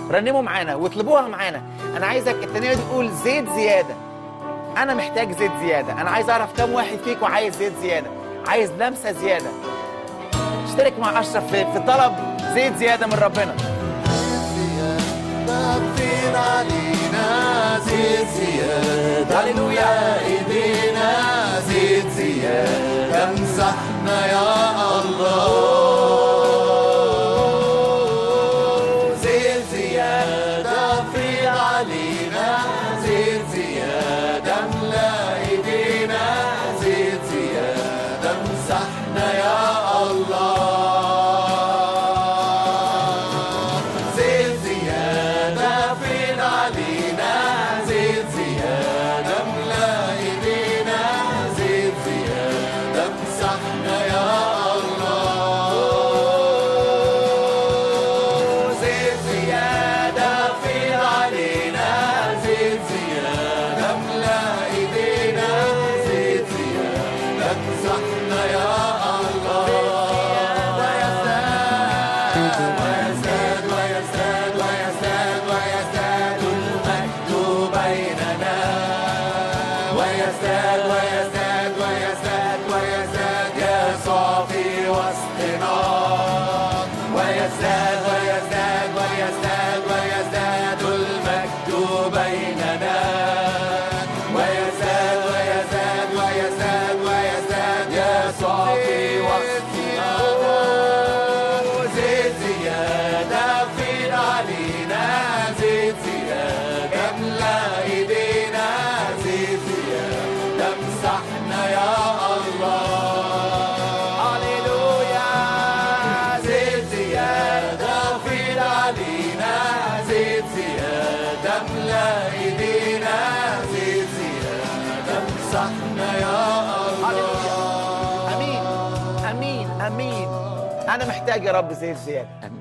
رنموا معانا واطلبوها معانا انا عايزك التانية دي تقول زيت زياده انا محتاج زيت زياده انا عايز اعرف كم واحد فيكم عايز زيت زياده عايز لمسه زياده اشترك مع اشرف في في طلب زيت زياده من ربنا فين علينا زيت زيادة هللويا ايدينا زيت زيادة امسحنا يا الله زيت زيادة فين علينا زيت زيادة املا ايدينا زيت زيادة امسحنا يا الله زيت زيادة فين علينا زيت زيادة املا ايدينا زيت زيادة امسحنا يا الله زيت زيادة فين علينا زيت زيادة املا ايدينا زيت زيادة امسحنا يا الله ويزداد ويزداد ويزداد ويزداد المجد بيننا ويزداد ويزداد ويزداد ويزداد يسوع في وسطنا ويزداد ويزداد ويزداد ويزداد المجد بيننا ويزداد ويزداد ويزداد ويزداد يسوع في وسطنا زيت زيادة فين علينا زيت زيادة املا ايدينا زيت زيادة امسحنا يا الله هللويا زيت زيادة فين علينا زيت زيادة املا ايدينا زيت زيادة امسحنا يا الله امين امين امين انا محتاج يا رب زيت زياده